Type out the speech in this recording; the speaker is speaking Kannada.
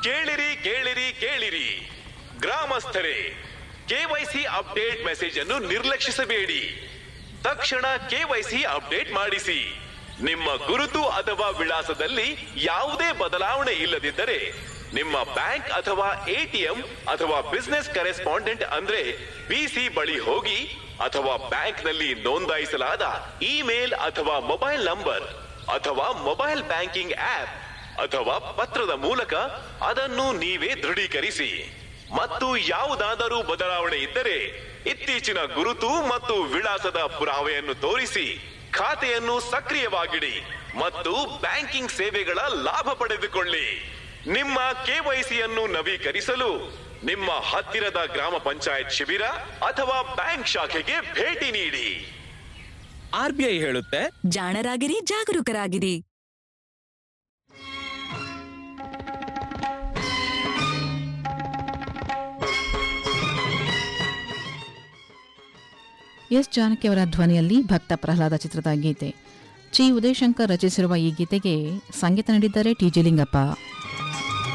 ಕೇಳಿರಿ ಕೇಳಿರಿ ಕೇಳಿರಿ ಗ್ರಾಮಸ್ಥರೇ ಕೆವೈಸಿ ಅಪ್ಡೇಟ್ ಮೆಸೇಜ್ ಅನ್ನು ನಿರ್ಲಕ್ಷಿಸಬೇಡಿ ತಕ್ಷಣ ಕೆವೈಸಿ ಅಪ್ಡೇಟ್ ಮಾಡಿಸಿ ನಿಮ್ಮ ಗುರುತು ಅಥವಾ ವಿಳಾಸದಲ್ಲಿ ಯಾವುದೇ ಬದಲಾವಣೆ ಇಲ್ಲದಿದ್ದರೆ ನಿಮ್ಮ ಬ್ಯಾಂಕ್ ಅಥವಾ ಎಟಿಎಂ ಅಥವಾ ಬಿಸ್ನೆಸ್ ಕರೆಸ್ಪಾಂಡೆಂಟ್ ಅಂದ್ರೆ ಬಿಸಿ ಬಳಿ ಹೋಗಿ ಅಥವಾ ಬ್ಯಾಂಕ್ನಲ್ಲಿ ನೋಂದಾಯಿಸಲಾದ ಇಮೇಲ್ ಅಥವಾ ಮೊಬೈಲ್ ನಂಬರ್ ಅಥವಾ ಮೊಬೈಲ್ ಬ್ಯಾಂಕಿಂಗ್ ಆಪ್ ಅಥವಾ ಪತ್ರದ ಮೂಲಕ ಅದನ್ನು ನೀವೇ ದೃಢೀಕರಿಸಿ ಮತ್ತು ಯಾವುದಾದರೂ ಬದಲಾವಣೆ ಇದ್ದರೆ ಇತ್ತೀಚಿನ ಗುರುತು ಮತ್ತು ವಿಳಾಸದ ಪುರಾವೆಯನ್ನು ತೋರಿಸಿ ಖಾತೆಯನ್ನು ಸಕ್ರಿಯವಾಗಿಡಿ ಮತ್ತು ಬ್ಯಾಂಕಿಂಗ್ ಸೇವೆಗಳ ಲಾಭ ಪಡೆದುಕೊಳ್ಳಿ ನಿಮ್ಮ ಕೆವೈಸಿಯನ್ನು ನವೀಕರಿಸಲು ನಿಮ್ಮ ಹತ್ತಿರದ ಗ್ರಾಮ ಪಂಚಾಯತ್ ಶಿಬಿರ ಅಥವಾ ಬ್ಯಾಂಕ್ ಶಾಖೆಗೆ ಭೇಟಿ ನೀಡಿ ಆರ್ ಬಿ ಐ ಹೇಳುತ್ತೆ ಜಾಣರಾಗಿರಿ ಜಾಗರೂಕರಾಗಿರಿ ಎಸ್ ಜಾನಕಿ ಅವರ ಧ್ವನಿಯಲ್ಲಿ ಭಕ್ತ ಪ್ರಹ್ಲಾದ ಚಿತ್ರದ ಗೀತೆ ಚಿ ಉದಯಶಂಕರ್ ರಚಿಸಿರುವ ಈ ಗೀತೆಗೆ ಸಂಗೀತ ನೀಡಿದ್ದಾರೆ ಟಿ ಜಿ ಲಿಂಗಪ್ಪ